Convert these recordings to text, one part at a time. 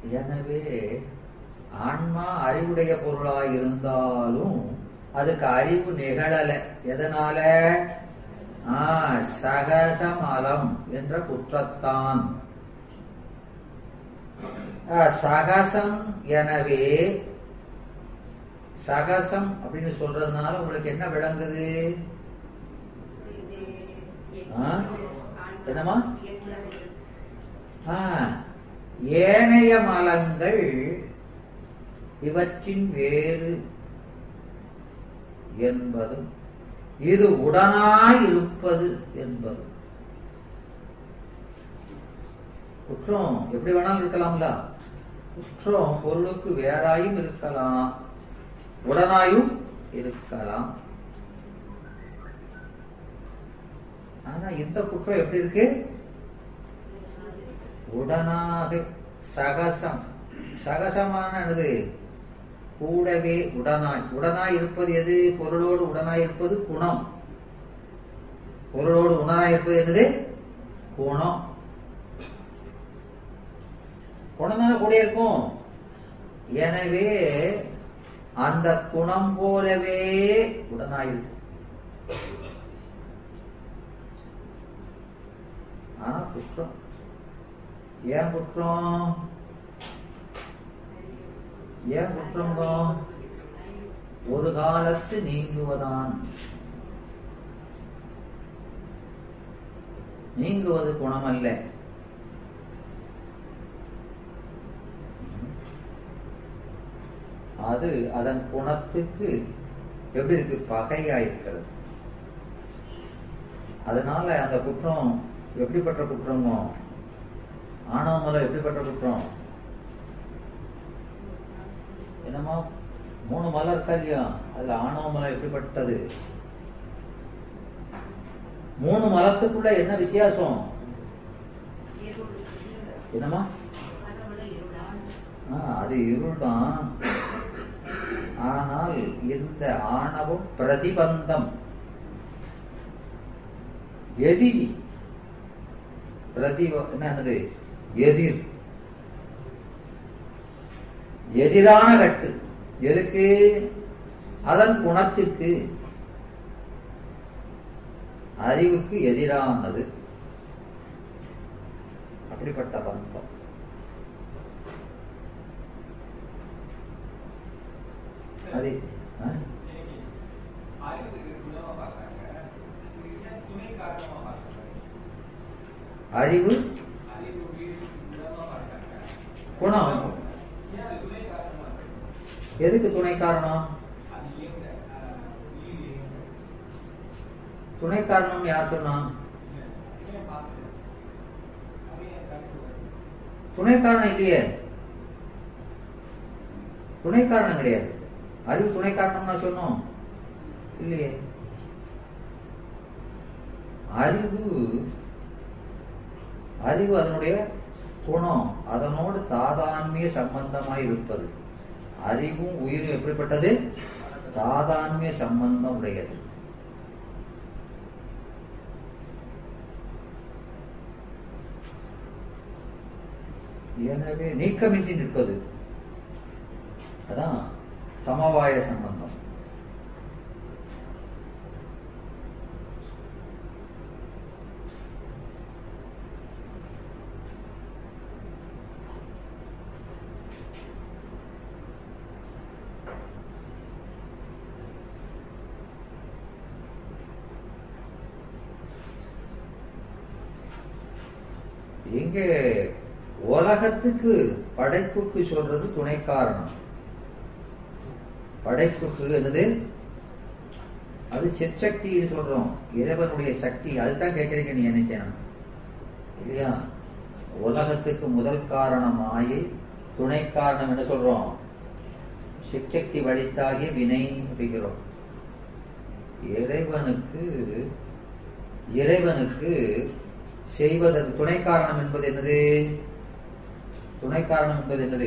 எனவே ஆன்மா அறிவுடைய பொருளாய் இருந்தாலும் அதுக்கு அறிவு நிகழல எதனால ஆ, சகசமலம் என்ற குற்றத்தான் ஆ, சகசம் எனவே சகசம் அப்படின்னு சொல்றதுனால உங்களுக்கு என்ன விளங்குது ஆ? என்னம்மா ஆ, ஏனைய மலங்கள் இவற்றின் வேறு என்பதும் இது உடனாய் இருப்பது என்பதும் குற்றம் எப்படி வேணாலும் இருக்கலாம்ல குற்றம் பொருளுக்கு வேறாயும் இருக்கலாம் உடனாயும் இருக்கலாம் ஆனா இந்த குற்றம் எப்படி இருக்கு உடனாக சகசம் சகசமான என்னது கூடவே உடனாய் உடனாய் இருப்பது எது பொருளோடு உடனாய் இருப்பது குணம் பொருளோடு உடனாய் இருப்பது என்னது குணம் குணம் தானே கூட இருக்கும் எனவே அந்த குணம் போலவே உடனாயிருக்கு ஆனா குற்றம் ஏன் குற்றம் ஏன் குற்றங்க ஒரு காலத்து நீங்குவதான் நீங்குவது குணமல்ல அது அதன் குணத்துக்கு எப்படி இருக்கு பகையா இருக்கிறது அதனால அந்த குற்றம் எப்படிப்பட்ட குற்றமோ ஆணவமலம் எப்படிப்பட்ட குற்றம் என்னமோ மூணு மலம் இருக்கா இல்லையா அதுல ஆணவ மலம் எப்படிப்பட்டது மூணு மலத்துக்குள்ள என்ன வித்தியாசம் என்னமா ஆ, அது இருள்தான் ஆனால் இந்த ஆணவம் பிரதிபந்தம் எதிரி பிரதி என்னது எதிர் எதிரான கட்டு எதுக்கு அதன் குணத்திற்கு அறிவுக்கு எதிரானது அப்படிப்பட்ட பந்தம் அது ஆ? அறிவு குணம் எதுக்கு துணை காரணம் துணை காரணம் யார் சொன்னா துணை காரணம் இல்லையே துணை காரணம் கிடையாது அறிவு துணை காரணம்னா சொன்னோம் இல்லையே அறிவு அறிவு அதனுடைய குணம் அதனோடு தாதான்மிய சம்பந்தமாய் இருப்பது அறிவும் உயிரும் எப்படிப்பட்டது தாதான்மிய சம்பந்தம் உடையது எனவே நீக்கமின்றி நிற்பது அதான் சமவாய சம்பந்தம் இங்கே உலகத்துக்கு படைப்புக்கு சொல்றது துணை காரணம் படைப்புக்கு என்னது அது சிற்சக்தின்னு சொல்றோம் இறைவனுடைய சக்தி அதுதான் கேட்கறீங்க நீ நினைக்கணும் இல்லையா உலகத்துக்கு முதல் காரணம் மாயை துணை காரணம் என்ன சொல்றோம் சிற்சக்தி வழித்தாகிய வினை அப்படிங்கிறோம் இறைவனுக்கு இறைவனுக்கு செய்வதற்கு துணை காரணம் என்பது என்னது துணை காரணம் என்பது என்னது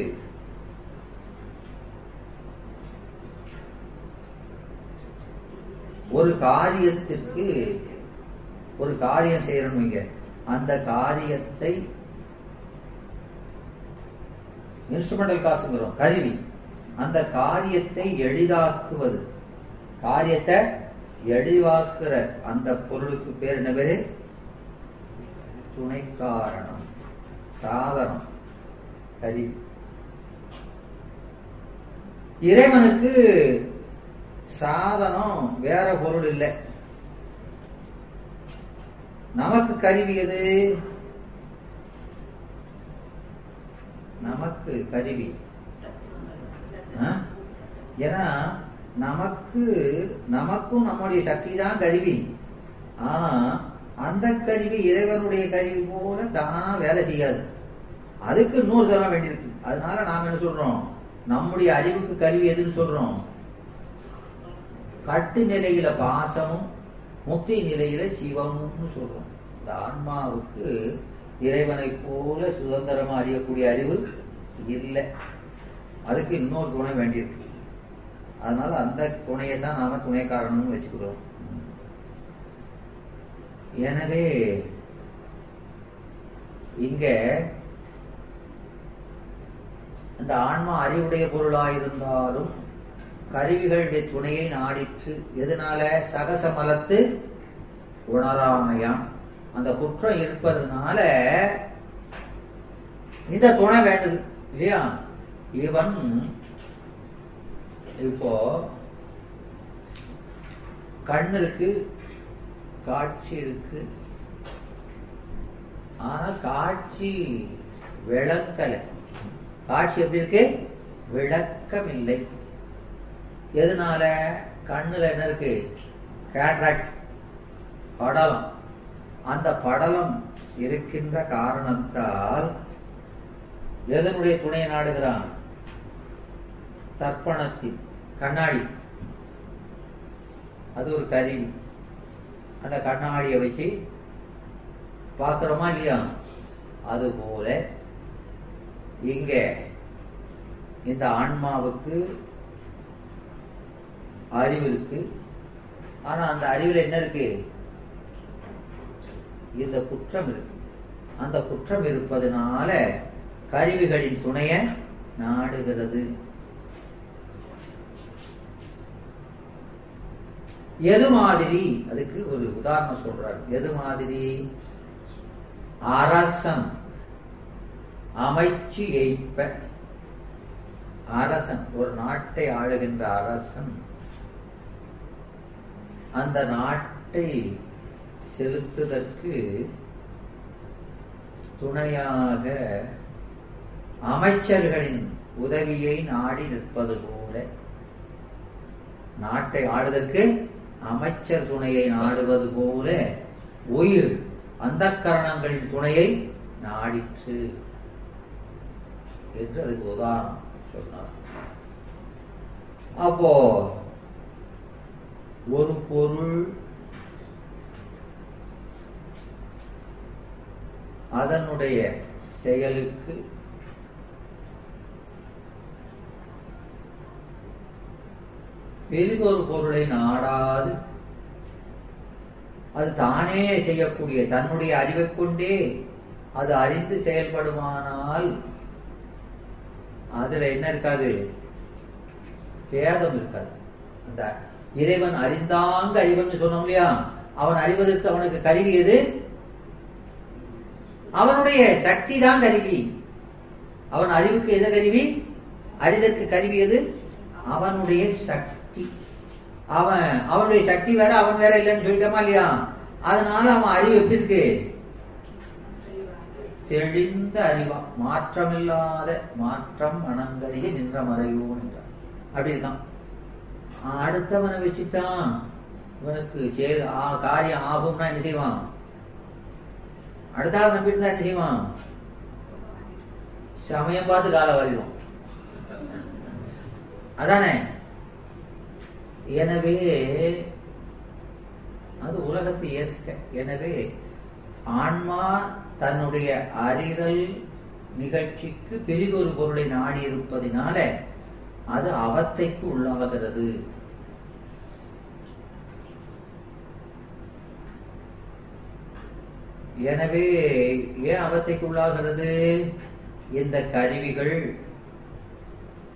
ஒரு காரியத்திற்கு ஒரு காரியம் செய்யறோம் இங்க அந்த காரியத்தை இன்ஸ்ட்ருமெண்டல் காசுங்கிறோம் கருவி அந்த காரியத்தை எளிதாக்குவது காரியத்தை எளிவாக்குற அந்த பொருளுக்கு பேர் என்ன பேரு துணை காரணம் சாதனம் கருவி இறைவனுக்கு சாதனம் வேற பொருள் இல்லை நமக்கு கருவி எது நமக்கு கருவி ஆ? ஏன்னா நமக்கு நமக்கும் நம்முடைய சக்தி தான் கருவி ஆனா அந்த கருவி இறைவனுடைய கருவி போல தானா வேலை செய்யாது அதுக்கு இன்னொரு தரம் வேண்டியிருக்கு அதனால நாம என்ன சொல்றோம் நம்முடைய அறிவுக்கு கருவி எதுன்னு சொல்றோம் கட்டு நிலையில பாசமும் முக்தி நிலையில சிவமும்னு சொல்றோம் இந்த ஆன்மாவுக்கு இறைவனை போல சுதந்திரமா அறியக்கூடிய அறிவு இல்லை அதுக்கு இன்னொரு துணை வேண்டியிருக்கு அதனால அந்த துணையை தான் நாம துணை காரணம்னு வச்சுக்கிறோம் எனவே இங்க அந்த ஆன்மா அறிவுடைய பொருளாயிருந்தாலும் கருவிகளுடைய துணையை நாடிற்று எதனால சகசமலத்து உணராமையாம் அந்த குற்றம் இருப்பதனால இந்த துணை வேண்டுது இல்லையா இவன் இப்போ கண்ணு இருக்கு காட்சி இருக்கு ஆனா காட்சி விளக்கலை காட்சி எப்படி இருக்கு விளக்கம் இல்லை எதனால கண்ணுல என்ன இருக்கு கேட்ராக்ட் படலம் அந்த படலம் இருக்கின்ற காரணத்தால் எதனுடைய துணையை நாடுகிறான் தர்ப்பணத்தின் கண்ணாடி அது ஒரு கருவி அந்த கண்ணாடியை வச்சு பார்க்கிறோமா இல்லையா அது போல இங்க இந்த ஆன்மாவுக்கு அறிவு இருக்கு ஆனா அந்த அறிவுல என்ன இருக்கு இந்த குற்றம் இருக்கு அந்த குற்றம் இருப்பதனால கருவிகளின் துணைய நாடுகிறது எது மாதிரி அதுக்கு ஒரு உதாரணம் சொல்றார் எது மாதிரி அரசன் அமைச்சு எய்ப்ப அரசன் ஒரு நாட்டை ஆளுகின்ற அரசன் அந்த நாட்டை செலுத்துவதற்கு துணையாக அமைச்சர்களின் உதவியை நாடி நிற்பது போல நாட்டை ஆளுதற்கு அமைச்சர் துணையை நாடுவது போல உயிர் அந்த கரணங்களின் துணையை நாடிற்று என்று அதுக்கு உதாரணம் சொன்னார் அப்போ ஒரு பொருள் அதனுடைய செயலுக்கு பெரிதொரு பொருளை நாடாது அது தானே செய்யக்கூடிய தன்னுடைய அறிவை கொண்டே அது அறிந்து செயல்படுமானால் அதுல என்ன இருக்காது பேதம் இருக்காது அந்த இறைவன் அறிந்தாங்க அறிவன் சொன்னோம் இல்லையா அவன் அறிவதற்கு அவனுக்கு கருவி எது அவனுடைய சக்தி தான் கருவி அவன் அறிவுக்கு எது கருவி அறிதற்கு கருவி எது அவனுடைய சக்தி அவன் அவனுடைய சக்தி வேற அவன் வேற இல்லைன்னு சொல்லிட்டோமா இல்லையா அதனால அவன் அறிவு எப்படி இருக்கு தெளிந்த அறிவா மாற்றமில்லாத மாற்றம் மனங்களில் நின்ற மறையோன் என்றார் அப்படி இருக்கான் அடுத்தவனை வச்சுட்டான் இவனுக்கு சே ஆ- காரியம் ஆகும்னா என்ன செய்வான் அடுத்த ஆள் நம்பிட்டு இருந்தா என்ன செய்வான் சமயம் பார்த்து காலை வரையும் அதானே எனவே அது உலகத்தை ஏற்க எனவே ஆன்மா தன்னுடைய அறிதல் நிகழ்ச்சிக்கு பெரிதொரு பொருளை நாடி இருப்பதினால அது அவத்தைக்கு உள்ளாகிறது எனவே ஏன் அவத்தைக்கு உள்ளாகிறது இந்த கருவிகள்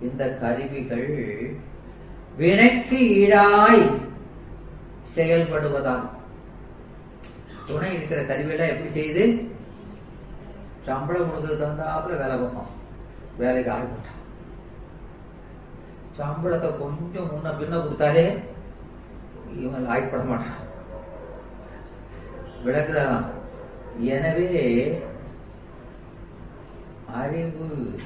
இந்த கருவிகள் வினைக்கு ஈடாய் செயல்படுவதால் துணை இருக்கிற கருவியெல்லாம் எப்படி செய்யுது சம்பளம் கொடுத்தது தந்தாப்புல வேலை பார்ப்போம் வேலைக்கு ஆள் போட்டான் சம்பளத்தை கொஞ்சம் முன்ன பின்ன கொடுத்தாலே இவன் லாய்ப்பட மாட்டான் விளக்குதா எனவே அறிவு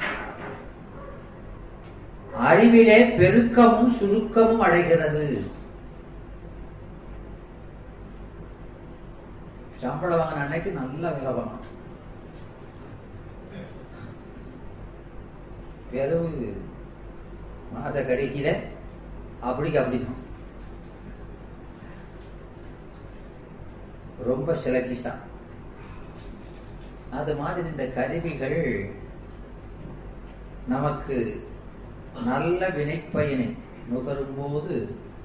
அறிவிலே பெருக்கமும் சுருக்கமும் அடைகிறது சம்பளம் வாங்கின அன்னைக்கு நல்லா வேலை வாங்கணும் பிறகு மாச கடைசியில அப்படிக்கு அப்படிதான் ரொம்ப சிலக்கிஷா அது மாதிரி இந்த கருவிகள் நமக்கு நல்ல வினைப்பயனை நுகரும் போது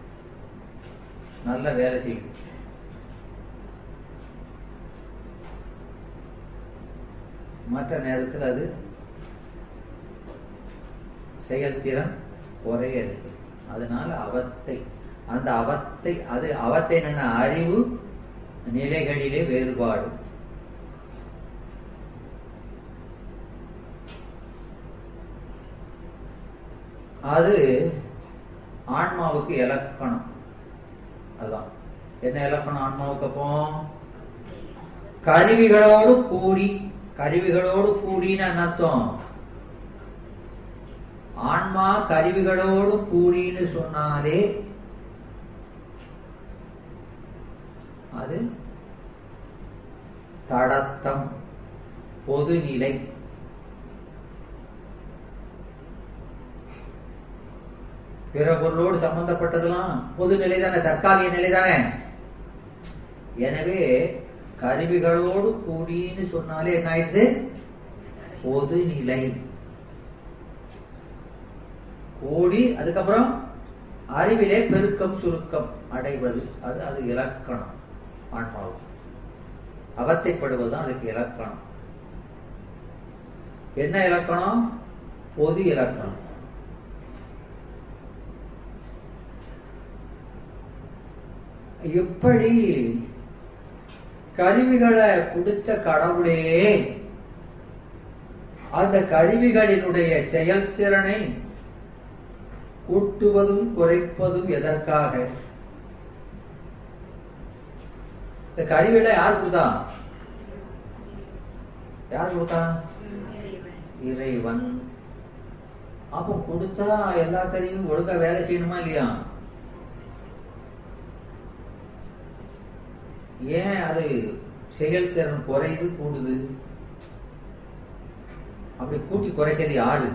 நல்ல வேலை செய்யுது மற்ற நேரத்தில் அது செயல்திறன் குறைய இருக்கு அதனால அவத்தை அந்த அவத்தை அது அவத்தை என்ன அறிவு நிலைகளிலே வேறுபாடு அது ஆன்மாவுக்கு இலக்கணம் அதுதான் என்ன இலக்கணம் ஆன்மாவுக்கு அப்போ கருவிகளோடு கூடி கருவிகளோடு கூடின அர்த்தம் ஆன்மா கருவிகளோடு கூடின்னு சொன்னாலே அது தடத்தம் பொதுநிலை பிற பொருளோடு சம்பந்தப்பட்டதெல்லாம் பொதுநிலை தானே தற்காலிக நிலை தானே எனவே கருவிகளோடு கூடின்னு சொன்னாலே என்ன ஆயிடுது பொதுநிலை கூடி அதுக்கப்புறம் அறிவிலே பெருக்கம் சுருக்கம் அடைவது அது அது இலக்கணம் ஆன்மாவுக்கு அவத்தைப்படுவது அதுக்கு இலக்கணம் என்ன இலக்கணம் பொது இலக்கணம் எப்படி கருவிகளை கொடுத்த கடவுளே அந்த கருவிகளினுடைய செயல்திறனை கூட்டுவதும் குறைப்பதும் எதற்காக இந்த கருவிகளை யார் கொடுத்தா யார் கொடுத்தா இறைவன் அப்போ கொடுத்தா எல்லா கருவியும் ஒழுங்கா வேலை செய்யணுமா இல்லையா ஏன் அது செயல்திறன் குறையுது கூடுது அப்படி கூட்டி குறைக்கிறது யாரு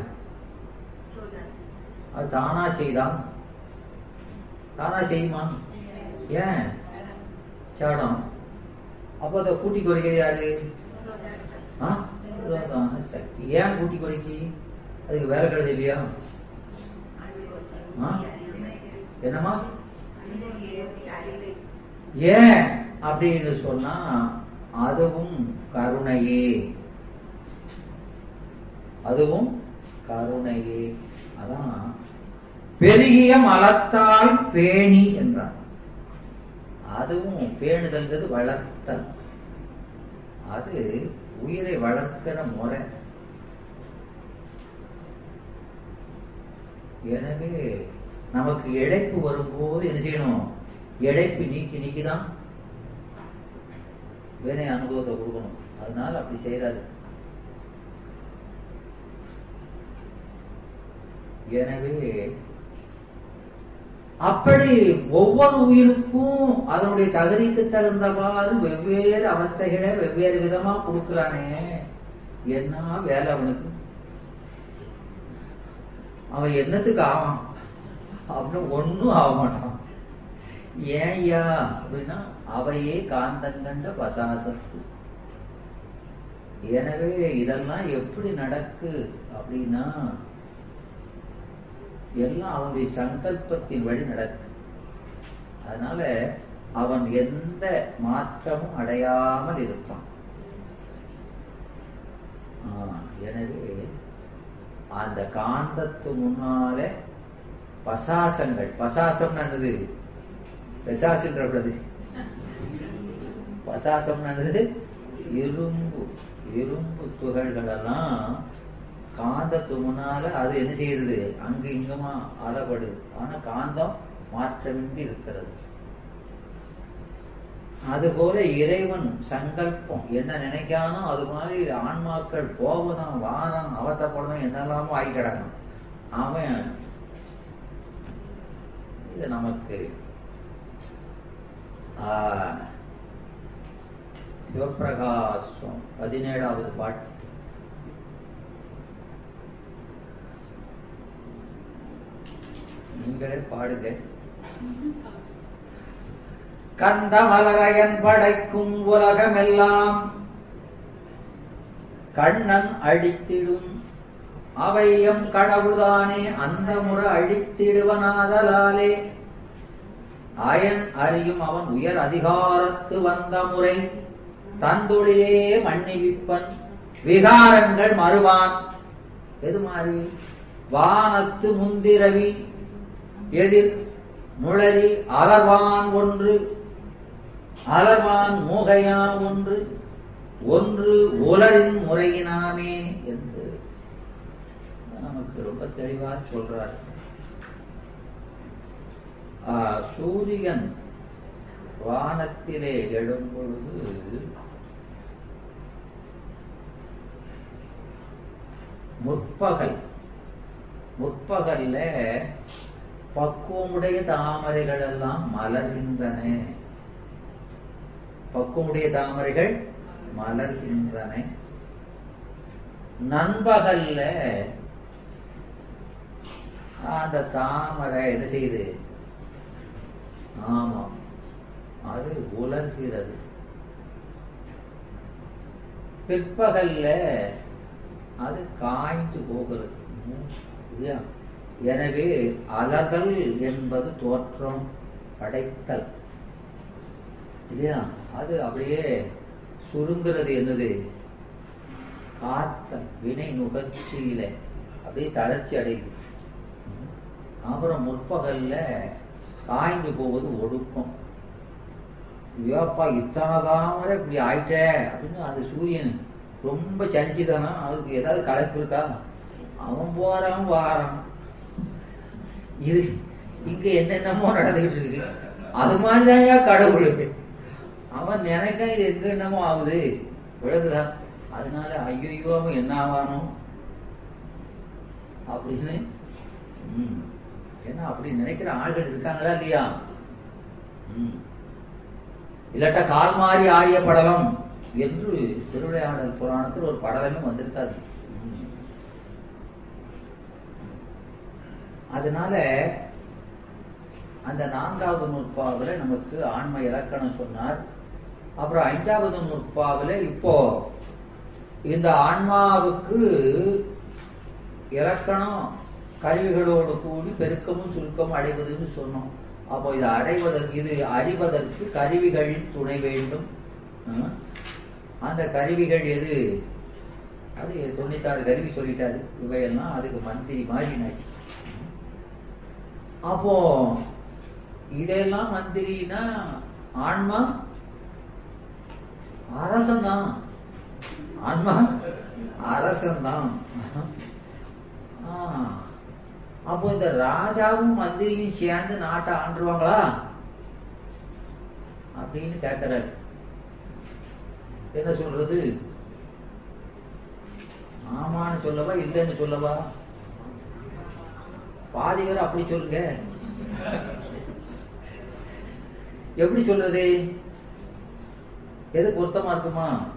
அது தானா செய்தா தானா செய்யுமா ஏன் சாடம் அப்போ அதை கூட்டி குறைக்கிறது யாரு ஆ? புரோதான சக்தி ஏன் கூட்டி குறைக்கி அதுக்கு வேலை கிடையாது இல்லையா ஆ? என்னம்மா ஏன் அப்படின்னு சொன்னா அதுவும் கருணையே அதுவும் கருணையே அதான் பெருகிய மலத்தால் பேணி என்றார் அதுவும் பேணுதல்ங்கிறது வளர்த்தல் அது உயிரை வளர்க்கிற முறை எனவே நமக்கு இழைப்பு வரும்போது என்ன செய்யணும் இழைப்பு நீக்கி நீக்கிதான் வேணை அனுபவத்தை கொடுக்கணும் அதனால அப்படி செய்யறாரு எனவே அப்படி ஒவ்வொரு உயிருக்கும் அதனுடைய தகுதிக்கு தகுந்தவாறு வெவ்வேறு அவஸ்தைகளை வெவ்வேறு விதமா கொடுக்கிறானே என்ன வேலை அவனுக்கு அவன் என்னத்துக்கு ஆவான் அப்படின்னு ஒன்னும் ஆக மாட்டான் ஏன்யா அப்படின்னா அவையே காந்தங்கண்ட பசாசத்து எனவே இதெல்லாம் எப்படி நடக்கு அப்படின்னா எல்லாம் அவனுடைய சங்கல்பத்தின் வழி நடக்கும் அதனால அவன் எந்த மாற்றமும் அடையாமல் இருப்பான் ஆ, எனவே அந்த காந்தத்து முன்னாலே பசாசங்கள் பசாசம் என்னது பெசாசுன்றது பசாசம் என்னது இரும்பு இரும்பு துகள்கள் எல்லாம் காந்தத்து முன்னால அது என்ன செய்யுது அங்கு இங்குமா அலப்படுது ஆனா காந்தம் மாற்றமின்றி இருக்கிறது அதுபோல இறைவன் சங்கல்பம் என்ன நினைக்கானோ அது மாதிரி ஆன்மாக்கள் போவதான் வாரம் அவத்தப்படணும் என்னெல்லாமோ ஆகி கிடக்கும் அவன் இது நமக்கு ஆஹ், சிவப்பிரகாசம் பதினேழாவது பாட்டு நீங்களே பாடுங்க கந்தமலரையன் படைக்கும் உலகமெல்லாம் கண்ணன் அழித்திடும் அவையம் கடவுள்தானே அந்த முறை அழித்திடுவனாதலாலே அயன் அறியும் அவன் உயர் அதிகாரத்து வந்த முறை தந்தொழிலே மன்னிவிப்பன் விகாரங்கள் மறுவான் எது மாதிரி வானத்து முந்திரவி எதிர் முளரி அலர்வான் ஒன்று அலர்வான் மூகையான் ஒன்று ஒன்று உலரின் முறையினாமே என்று நமக்கு ரொம்ப தெளிவா சொல்றார் ஆ, சூரியன் வானத்திலே எழும் பொழுது முற்பகல் முற்பகல்ல பக்குவமுடைய தாமரைகள் எல்லாம் மலர்கின்றன பக்குவமுடைய தாமரைகள் மலர்கின்றன நண்பகல்ல அந்த தாமரை என்ன செய்யுது ஆமாம் அது உலர்கிறது பிற்பகல்ல அது காய்ந்து போகிறது ம், இல்லையா? எனவே அலகல் என்பது தோற்றம் படைத்தல் இல்லையா அது அப்படியே சுருங்கிறது என்னது காத்தல் வினை நுகர்ச்சியில அப்படியே தளர்ச்சி அடையுது ம். அப்புறம் முற்பகல்ல காய்ந்து போவது ஒடுக்கம் ஐயோப்பா இத்தனை தாமரை இப்படி ஆயிட்டே அப்படின்னு அது சூரியன் ரொம்ப சலிச்சுதானா அதுக்கு ஏதாவது களைப்பு இருக்கா அவன் போறான் வாரான் இது இங்க என்னென்னமோ நடந்துகிட்டு இருக்கு அது மாதிரிதான் கடவுள் அவன் நினைக்க இது எங்க என்னமோ ஆகுது விளக்குதா அதனால ஐயோ அவன் என்ன ஆவானோ அப்படின்னு ம். ஏன்னா அப்படி நினைக்கிற ஆள்கள் இருக்காங்களா இல்லையா ம். இல்லாட்டா கால் மாறி ஆடிய படலம் என்று திருவிளையாடல் புராணத்தில் ஒரு படலமே வந்திருக்காது ம். அதனால அந்த நான்காவது நூற்பாவில நமக்கு ஆன்ம இலக்கணம் சொன்னார் அப்புறம் ஐந்தாவது நூற்பாவில இப்போ இந்த ஆன்மாவுக்கு இலக்கணம் கருவிகளோடு கூடி பெருக்கமும் சுருக்கமும் அடைவதுன்னு சொன்னோம் அப்போ இதை அடைவதற்கு இது அறிவதற்கு கருவிகளின் துணை வேண்டும் ஆ? அந்த கருவிகள் எது அது தொண்ணூத்தாறு கருவி சொல்லிட்டாரு இவையெல்லாம் அதுக்கு மந்திரி மாறினாச்சு அப்போ இதெல்லாம் மந்திரினா ஆன்மா அரசன்தான் ஆன்மா அரசன்தான் ஆ. அப்போ இந்த ராஜாவும் மந்திரியும் சேர்ந்து நாட்டை ஆண்டுருவாங்களா அப்படின்னு கேட்கிறாரு என்ன சொல்றது ஆமான்னு சொல்லவா இல்லைன்னு சொல்லவா பாதி பேர் அப்படி சொல்லுங்க எப்படி சொல்றது எது பொருத்தமா இருக்குமா